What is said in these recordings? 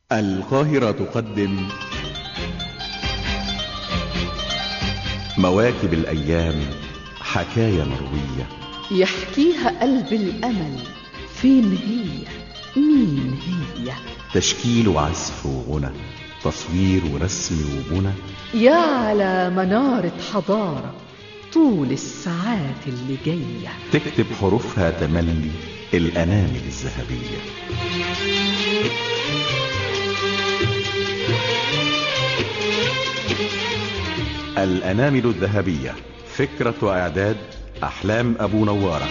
القاهرة تقدم مواكب الأيام حكاية مروية يحكيها قلب الأمل فين هي مين هي تشكيل وعزف وغنى تصوير ورسم وبنى يا على منارة حضارة طول الساعات اللي جاية تكتب حروفها تملي الأنامل الذهبية الأنامل الذهبية فكرة وإعداد أحلام أبو نوارة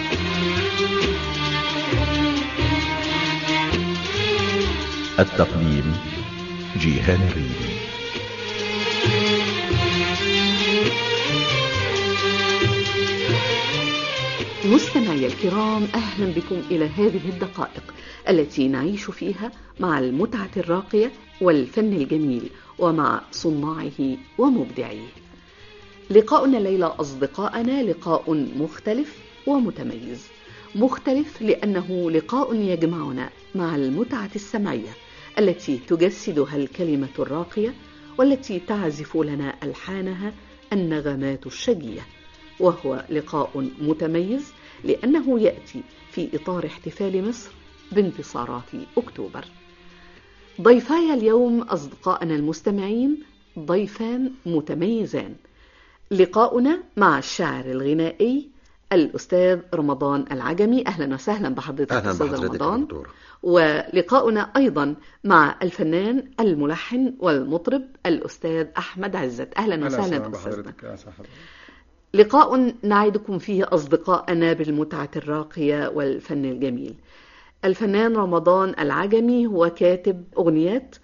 التقديم جيهان الريدي مستمعي الكرام أهلا بكم إلى هذه الدقائق التي نعيش فيها مع المتعة الراقية والفن الجميل ومع صناعه ومبدعيه لقاؤنا الليلة أصدقائنا لقاء مختلف ومتميز مختلف لأنه لقاء يجمعنا مع المتعة السمعية التي تجسدها الكلمة الراقية والتي تعزف لنا ألحانها النغمات الشجية وهو لقاء متميز لأنه يأتي في إطار احتفال مصر بانتصارات أكتوبر ضيفاي اليوم أصدقائنا المستمعين ضيفان متميزان لقاؤنا مع الشاعر الغنائي الأستاذ رمضان العجمي أهلا وسهلا بحضرتك أهلا أستاذ بحضرتك رمضان يا دكتور ولقاؤنا أيضا مع الفنان الملحن والمطرب الأستاذ أحمد عزت أهلا وسهلا أستاذنا بحضرتك أهلا وسهلا لقاء نعدكم فيه أصدقاءنا بالمتعة الراقية والفن الجميل الفنان رمضان العجمي هو كاتب أغنيات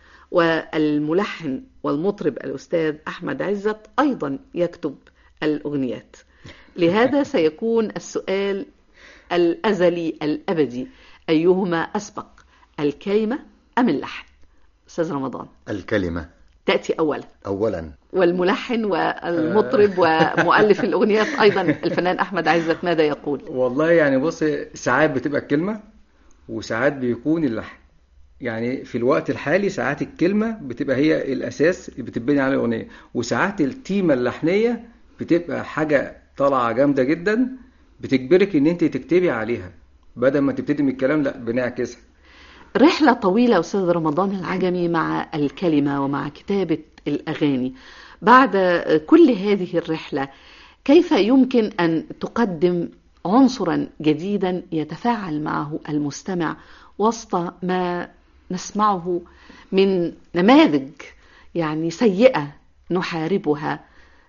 والملحن والمطرب الأستاذ أحمد عزت أيضا يكتب الأغنيات لهذا سيكون السؤال الأزلي الأبدي أيهما أسبق الكلمة أم اللحن أستاذ رمضان الكلمة تأتي أولا أولا والملحن والمطرب ومؤلف الأغنيات أيضا الفنان أحمد عزت ماذا يقول والله يعني بص ساعات بتبقى الكلمة وساعات بيكون اللحن يعني في الوقت الحالي ساعات الكلمة بتبقى هي الأساس اللي بتبني على الأغنية وساعات التيمة اللحنية بتبقى حاجة طالعة جامدة جدا بتجبرك إن أنت تكتبي عليها بدل ما تبتدي من الكلام لا بنعكسها رحلة طويلة أستاذ رمضان العجمي مع الكلمة ومع كتابة الأغاني بعد كل هذه الرحلة كيف يمكن أن تقدم عنصرا جديدا يتفاعل معه المستمع وسط ما نسمعه من نماذج يعني سيئة نحاربها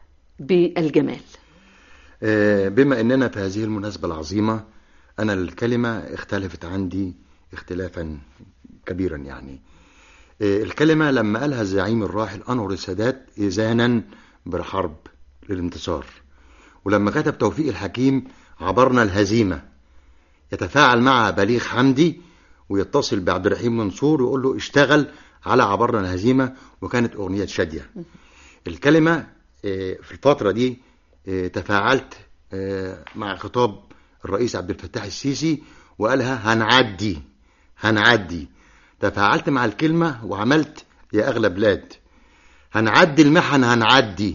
بالجمال آه، بما أننا في هذه المناسبة العظيمة أنا الكلمة اختلفت عندي اختلافا كبيرا يعني آه، الكلمة لما قالها الزعيم الراحل أنور السادات إذانا بالحرب للانتصار ولما كتب توفيق الحكيم عبرنا الهزيمة يتفاعل مع بليغ حمدي ويتصل بعبد الرحيم منصور ويقول له اشتغل على عبرنا الهزيمة وكانت أغنية شادية الكلمة آه، في الفترة دي آه، تفاعلت آه، مع خطاب الرئيس عبد الفتاح السيسي وقالها هنعدي هنعدي تفاعلت مع الكلمة وعملت يا أغلى بلاد هنعدي المحن هنعدي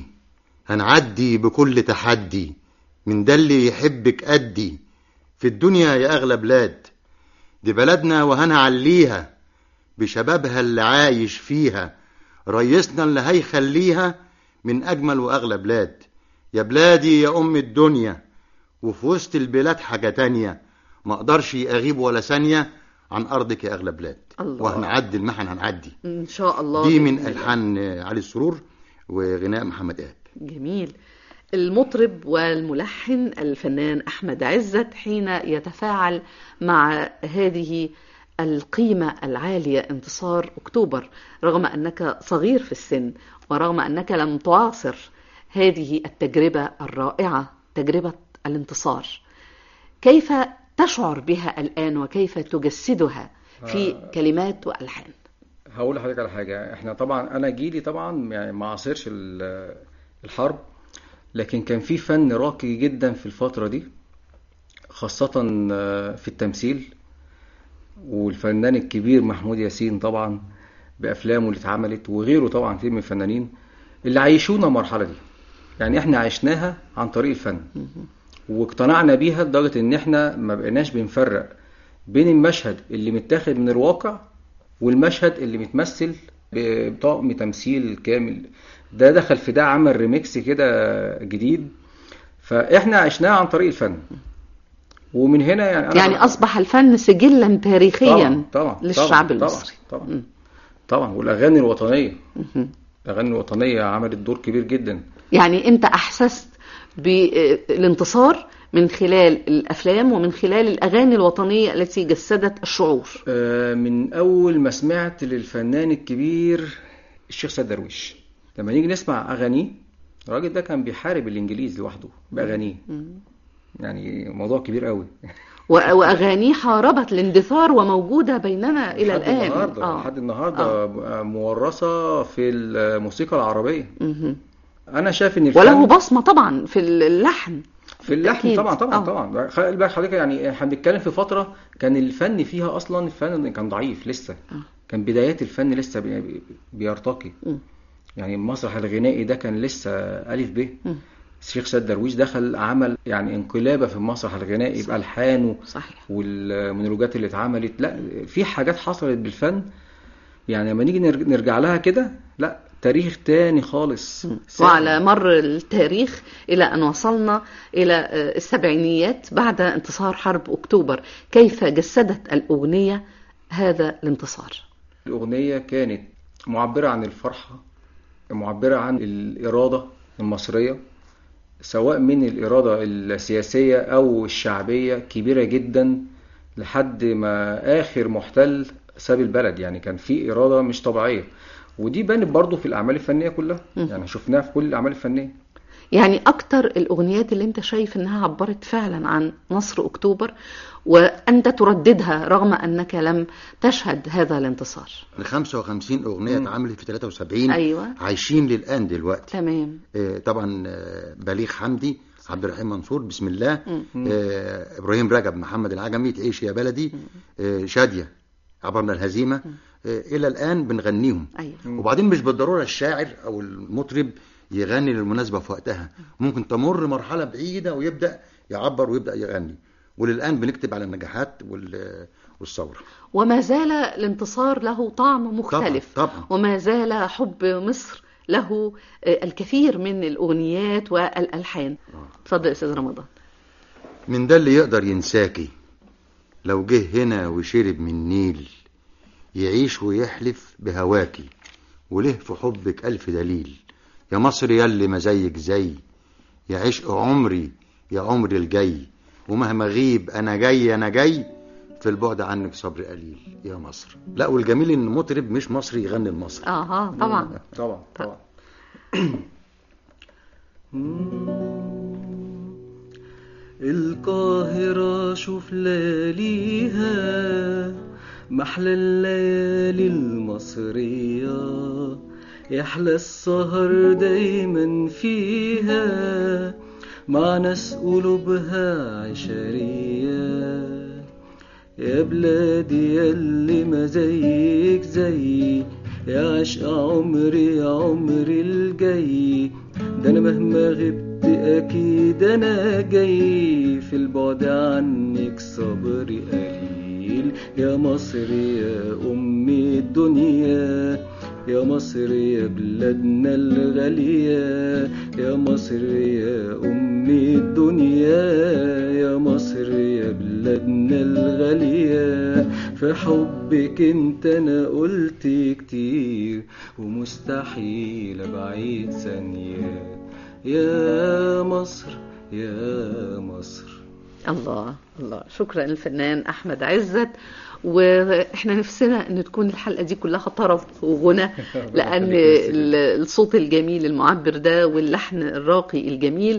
هنعدي بكل تحدي من ده اللي يحبك أدي في الدنيا يا أغلى بلاد دي بلدنا وهنعليها بشبابها اللي عايش فيها ريسنا اللي هيخليها من أجمل وأغلى بلاد يا بلادي يا أم الدنيا وفي وسط البلاد حاجة تانية ما أقدرش أغيب ولا ثانية عن أرضك يا أغلى بلاد الله. وهنعدي المحن هنعدي إن شاء الله دي من بإذن الله. ألحان علي السرور وغناء محمد إيهاب جميل المطرب والملحن الفنان أحمد عزت حين يتفاعل مع هذه القيمة العالية انتصار أكتوبر رغم أنك صغير في السن ورغم أنك لم تعاصر هذه التجربة الرائعة تجربة الانتصار كيف تشعر بها الآن وكيف تجسدها في كلمات وألحان هقول لحضرتك على حاجة احنا طبعا انا جيلي طبعا يعني ما عاصرش ال- الحرب لكن كان في فن راقي جدا في الفترة دي خاصة في التمثيل والفنان الكبير محمود ياسين طبعا بافلامه اللي اتعملت وغيره طبعا كتير من الفنانين اللي عايشونا المرحله دي يعني احنا عشناها عن طريق الفن واقتنعنا بيها لدرجه ان احنا ما بقيناش بنفرق بين المشهد اللي متاخد من الواقع والمشهد اللي متمثل بطاقم تمثيل كامل ده دخل في ده عمل ريميكس كده جديد فاحنا عشناه عن طريق الفن ومن هنا يعني أنا يعني أصبح الفن سجلا تاريخيا طبعا طبعا للشعب طبعا المصري طبعا مم. طبعا والاغاني الوطنيه مهم. الاغاني الوطنيه عملت دور كبير جدا يعني أنت أحسست بالانتصار من خلال الأفلام ومن خلال الأغاني الوطنية التي جسدت الشعور آه، من اول ما سمعت للفنان الكبير الشيخ سيد درويش لما نيجي نسمع اغانيه الراجل ده كان بيحارب الانجليز لوحده باغانيه يعني موضوع كبير قوي و- وأغانيه حاربت الاندثار وموجودة بيننا إلى لحد الآن النهارده آه. لحد النهارده مورثه في الموسيقى العربيه مهم. انا شايف ان الفن وله بصمة طبعا في اللحن في اللحن بالتأكيد. طبعا طبعا آه. طبعا خلي بالك حضرتك يعني احنا بنتكلم في فتره كان الفن فيها اصلا الفن كان ضعيف لسه آه. كان بدايات الفن لسه بي- بيرتقي مم. يعني المسرح الغنائي ده كان لسه الف ب مم. الشيخ سيد درويش دخل عمل يعني انقلابه في المسرح الغنائي بالحانه صحيح والمونولوجات اللي اتعملت لا في حاجات حصلت بالفن يعني لما نيجي نرج- نرجع لها كده لا تاريخ تاني خالص وعلى مر التاريخ إلى أن وصلنا إلى آه، السبعينيات بعد انتصار حرب أكتوبر كيف جسدت الأغنية هذا الانتصار الأغنية كانت معبرة عن الفرحة معبرة عن الإرادة المصرية سواء من الإرادة السياسية أو الشعبية كبيرة جدا لحد ما آخر محتل ساب البلد يعني كان في إرادة مش طبيعية ودي بانت برضو في الأعمال الفنية كلها يعني شفناها في كل الأعمال الفنية يعني أكتر الأغنيات اللي أنت شايف أنها عبرت فعلا عن نصر أكتوبر وأنت ترددها رغم أنك لم تشهد هذا الانتصار ال 55 اغنيه اتعملت في 73 أيوة. عايشين للان دلوقتي تمام آه، طبعا آه، بليغ حمدي عبد الرحيم منصور بسم الله آه، ابراهيم رجب محمد العجمي تعيش يا بلدي آه، شاديه عبرنا الهزيمه آه، الى الان بنغنيهم أيوة. وبعدين مش بالضروره الشاعر او المطرب يغني للمناسبه في وقتها ممكن تمر مرحله بعيده ويبدا يعبر ويبدا يغني وللان بنكتب على النجاحات وال- والثوره وما زال الانتصار له طعم مختلف طبعاً. وما زال حب مصر له آه، الكثير من الأغنيات والألحان اتفضل يا أستاذ رمضان من ده اللي يقدر ينساكي لو جه هنا وشرب من النيل يعيش ويحلف بهواكي وله في حبك ألف دليل يا مصر يلي ما زيك زي يا عشق عمري يا عمري الجاي ومهما غيب أنا جاي أنا جاي في البعد عنك صبر قليل يا مصر لا والجميل إن مطرب مش مصري يغني المصري آه آه، طبعا طبعا طبعا القاهرة شوف لياليها محلى الليالي المصرية يحلى السهر دايما فيها مع ناس قلوبها عشرية يا بلادي ياللي ما زيك زي يا عشق عمري يا عمري الجاي ده انا مهما غبت اكيد انا جاي في البعد عنك صبري قليل يا مصر يا امي الدنيا يا مصر يا بلادنا الغالية يا مصر يا أمي الدنيا يا مصر يا بلادنا الغالية في حبك انت انا قلت كتير ومستحيل ابعيد ثانية يا مصر يا مصر الله الله شكرا للفنان احمد عزت واحنا نفسنا ان تكون الحلقه دي كلها طرب وغنى لان ال- الصوت الجميل المعبر ده واللحن الراقي الجميل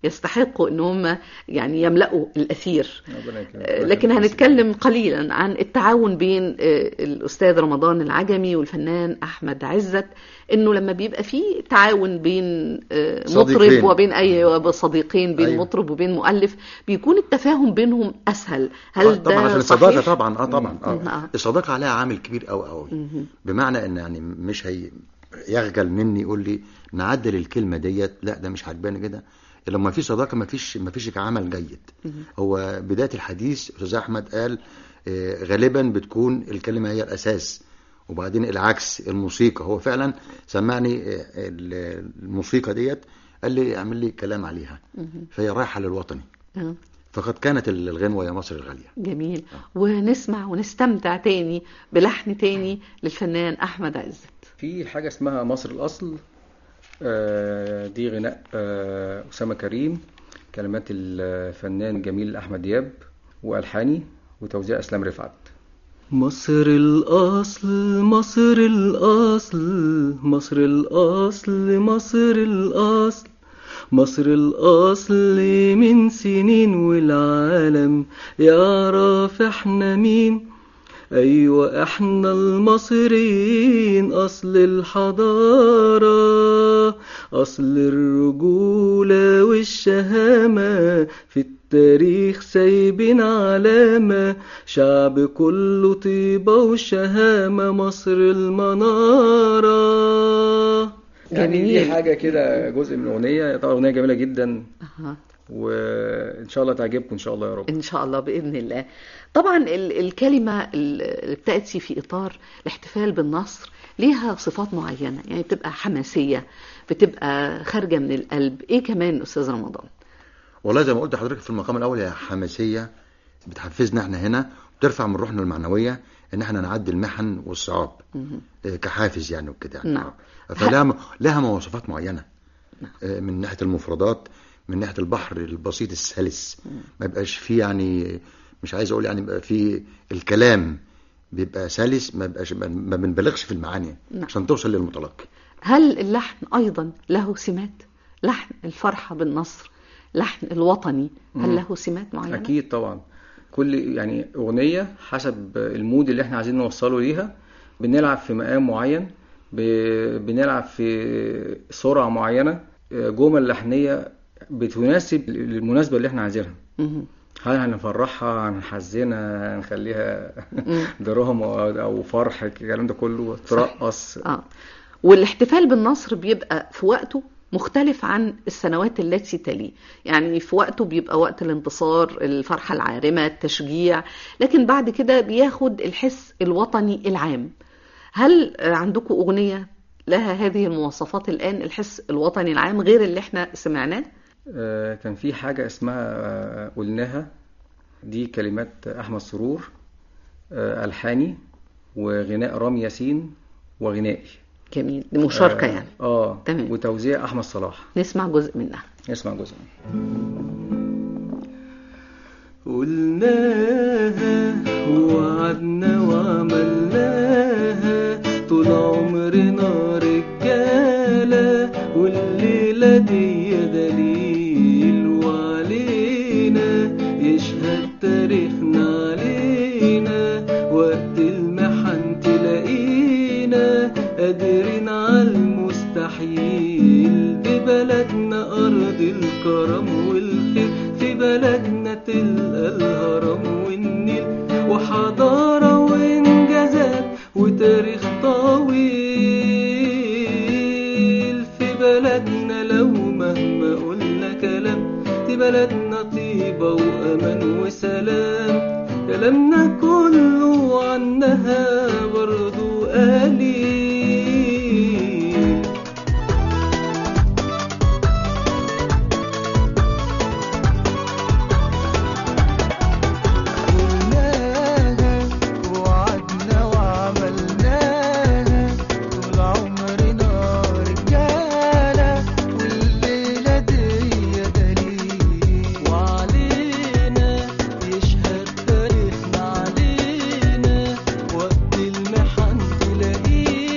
يستحقوا ان هم يعني يملأوا الاثير ربنا يكرمك. آه، لكن هنتكلم قليلا عن التعاون بين آه، الاستاذ رمضان العجمي والفنان احمد عزت انه لما بيبقى في تعاون بين آه، مطرب صديقين. وبين اي صديقين بين أيوة. مطرب وبين مؤلف بيكون التفاهم بينهم اسهل هل آه، طبعا ده عشان الصداقه صحيح؟ طبعا اه طبعا مم. آه. اه الصداقه عليها عامل كبير قوي قوي مهم. بمعنى ان يعني مش هي يخجل مني يقول لي نعدل الكلمه ديت لا ده مش عجباني كده لما في صداقه ما فيش ما فيش عمل جيد هو بدايه الحديث استاذ احمد قال آه، غالبا بتكون الكلمه هي الاساس وبعدين العكس الموسيقى هو فعلا سمعني آه، ال- الموسيقى ديت قال لي اعمل لي كلام عليها فهي رايحه للوطني آه. فقد كانت الغنوه يا مصر الغاليه جميل ونسمع ونستمتع تاني بلحن تاني للفنان احمد عزت في حاجة اسمها مصر الأصل آه، دي غناء آه، أسامة كريم كلمات الفنان جميل أحمد دياب وألحاني وتوزيع أسلام رفعت مصر الأصل مصر الأصل مصر الأصل مصر الأصل مصر الأصل من سنين والعالم يعرف احنا مين أيوة احنا المصريين أصل الحضارة أصل الرجولة والشهامة في التاريخ سايبين علامة شعب كله طيبة وشهامة مصر المنارة يعني دي جميل. حاجة كده جزء من الأغنية طبعا أغنية جميلة جدا أها. وإن شاء الله تعجبكم إن شاء الله يا رب ان شاء الله باذن الله طبعا ال- الكلمه اللي بتاتي في اطار الاحتفال بالنصر ليها صفات معينه يعني بتبقى حماسيه بتبقى خارجه من القلب ايه كمان استاذ رمضان والله زي ما قلت لحضرتك في المقام الاول هي حماسيه بتحفزنا احنا هنا بترفع من روحنا المعنويه ان احنا نعدي المحن والصعاب آه، كحافز يعني وكده يعني نعم. آه. فلها م- لها مواصفات معينه آه، من ناحيه المفردات من ناحيه البحر البسيط السلس ما يبقاش فيه يعني مش عايز اقول يعني يبقى فيه الكلام بيبقى سلس ما بيبقاش ما- ما بنبالغش في المعاني نعم. عشان توصل للمتلقي هل اللحن ايضا له سمات لحن الفرحه بالنصر لحن الوطني هل له سمات معينه أكيد طبعا كل يعني أغنية حسب المود اللي احنا عايزين نوصله ليها بنلعب في مقام معين ب- بنلعب في سرعة معينة جمل لحنية بتناسب المناسبة اللي احنا عايزينها مهم. هل هنفرحها هنحزنها هنخليها دراما أو- او فرح الكلام ده كله ترقص اه والاحتفال بالنصر بيبقى في وقته مختلف عن السنوات التي تليه يعني في وقته بيبقى وقت الانتصار الفرحة العارمة التشجيع لكن بعد كده بياخد الحس الوطني العام هل آه، عندكم أغنية لها هذه المواصفات الآن الحس الوطني العام غير اللي احنا سمعناه آه، كان في حاجة اسمها آه، قلناها دي كلمات أحمد سرور آه، ألحاني وغناء رامي ياسين وغنائي جميل دي مشاركة آه، يعني اه تمام. وتوزيع أحمد صلاح نسمع جزء منها نسمع جزء قلناها ووعدنا وعملناها طول عمرنا رجالة والليلة دي دليل وعلينا يشهد تاريخنا علينا وقت المحن تلاقينا قادرين على المستحيل ببلدنا أرض الكرم والخير في بلدنا تلقى الهرم والنيل وحضارة وإنجازات وتاريخ طويل في بلدنا لو مهما قلنا كلام دي بلدنا طيبة وأمان وسلام كلامنا كله عنها برضو قليل قلناها ووعدنا وعملناها طول عمرنا رجالة والليلة دي دليل وعلينا يشهد تاريخنا علينا وقت المحن تلاقينا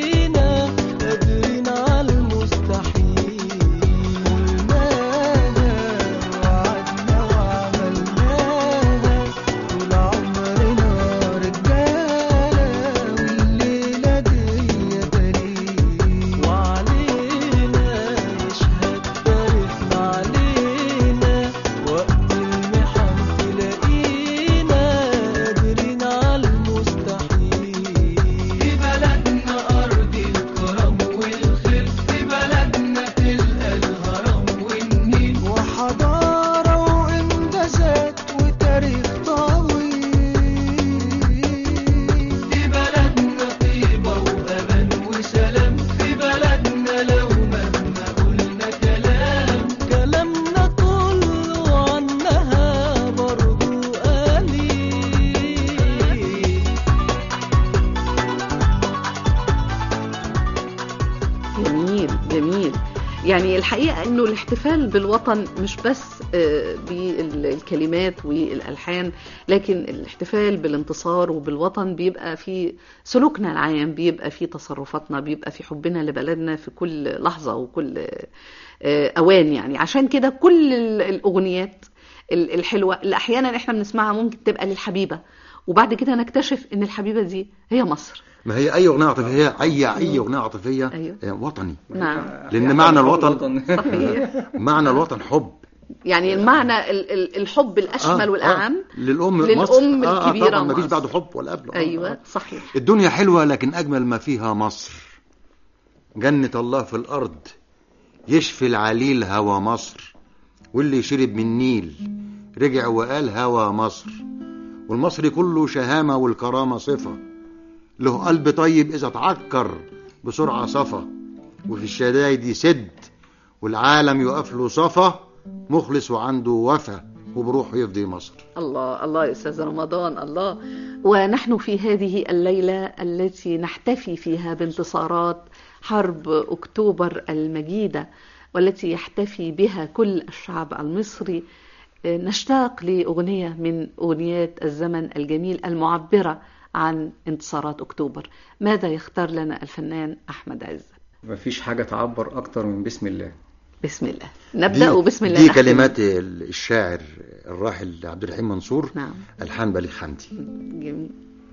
يعني الحقيقة انه الاحتفال بالوطن مش بس آه، بالكلمات والالحان لكن الاحتفال بالانتصار وبالوطن بيبقى في سلوكنا العام بيبقى في تصرفاتنا بيبقى في حبنا لبلدنا في كل لحظة وكل آه، اوان يعني عشان كده كل ال- الاغنيات ال- الحلوة اللي احيانا احنا بنسمعها ممكن تبقى للحبيبة وبعد كده نكتشف ان الحبيبة دي هي مصر ما هي اي اغنيه عاطفيه اي اي اغنيه عاطفيه أيوه. آه، وطني نعم لان معنى الوطن صحيح معنى الوطن حب يعني المعنى ال- ال- الحب الاشمل والاعم للام للأم مصر. الكبيرة طبعا ما فيش مصر. بعده حب ولا قبله آه، ايوه آه. صحيح الدنيا حلوه لكن اجمل ما فيها مصر جنة الله في الارض يشفي العليل هوى مصر واللي شرب من النيل رجع وقال هوى مصر والمصري كله شهامة والكرامة صفة له قلب طيب إذا اتعكر بسرعة صفا وفي الشدايد يسد والعالم يقف له صفا مخلص وعنده وفا وبروحه يفدي مصر الله الله يا استاذ رمضان الله ونحن في هذه الليله التي نحتفي فيها بانتصارات حرب اكتوبر المجيده والتي يحتفي بها كل الشعب المصري نشتاق لاغنيه من اغنيات الزمن الجميل المعبره عن انتصارات اكتوبر ماذا يختار لنا الفنان احمد عزت مفيش حاجة تعبر أكتر من بسم الله بسم الله نبدا وبسم الله دي نختم. كلمات الشاعر الراحل عبد الرحيم منصور نعم ألحان بليغ حمدي جميل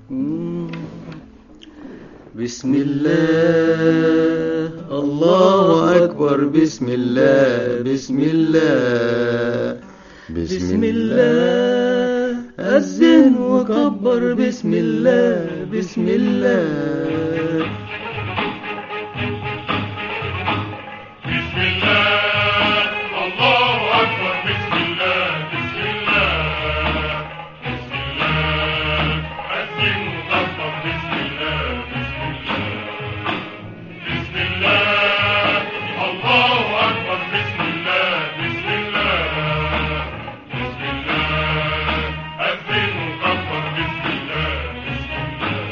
بسم الله الله أكبر بسم الله بسم الله بسم الله أذن وكبر بسم الله بسم الله بسم الله الله أكبر بسم الله بسم الله بسم الله أذن وكبر بسم الله بسم الله بسم الله الله أكبر بسم الله بسم الله بسم الله أذن وكبر بسم الله بسم الله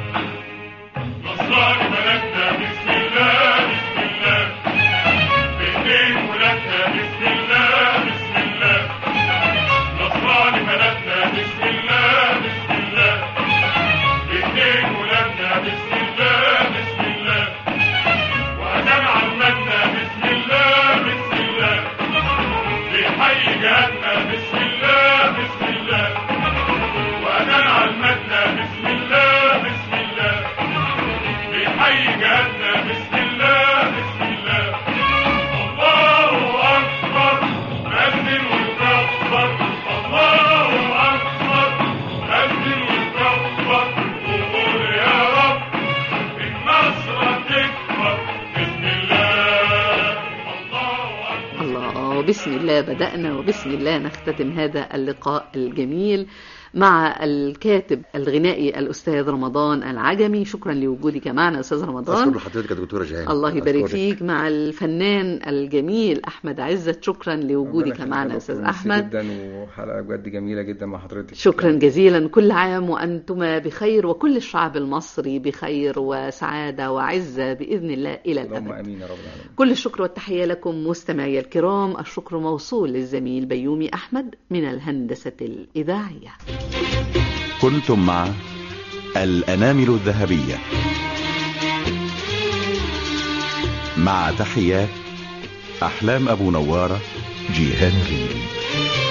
نصران بلدنا بسم الله بسم الله بإيدين ولادنا بسم الله بسم الله نصران بلدنا بسم الله بسم الله بإيدين ولادنا بسم الله بسم الله وأدام عمتنا بسم الله بسم الله بحي جهاتنا بسم الله بسم الله وأدام عمتنا بسم الله بسم الله بحي جهاتنا بسم الله بسم الله الله أكبر أذن وكبر الله أكبر أذن وكبر وقول يا رب النصر تكبر بسم الله الله أكبر الله بسم الله بدأنا وبسم الله نختتم هذا اللقاء الجميل مع الكاتب الغنائي الأستاذ رمضان العجمي شكرا لوجودك معنا أستاذ أشكر رمضان لحضرتك يا دكتورة جهان الله يبارك أشكرك. فيك مع الفنان الجميل أحمد عزت شكرا لوجودك معنا يا أستاذ أحمد جدا وحلقة بجد جميلة جدا مع حضرتك شكرا جزيلا كل عام وأنتما بخير وكل الشعب المصري بخير وسعادة وعزة بإذن الله إلى اللهم الأبد امين يا رب العالمين كل الشكر والتحية لكم مستمعي الكرام الشكر موصول للزميل بيومي أحمد من الهندسة الإذاعية كنتم مع الأنامل الذهبية مع تحيات أحلام أبو نوارة جيهان الريلي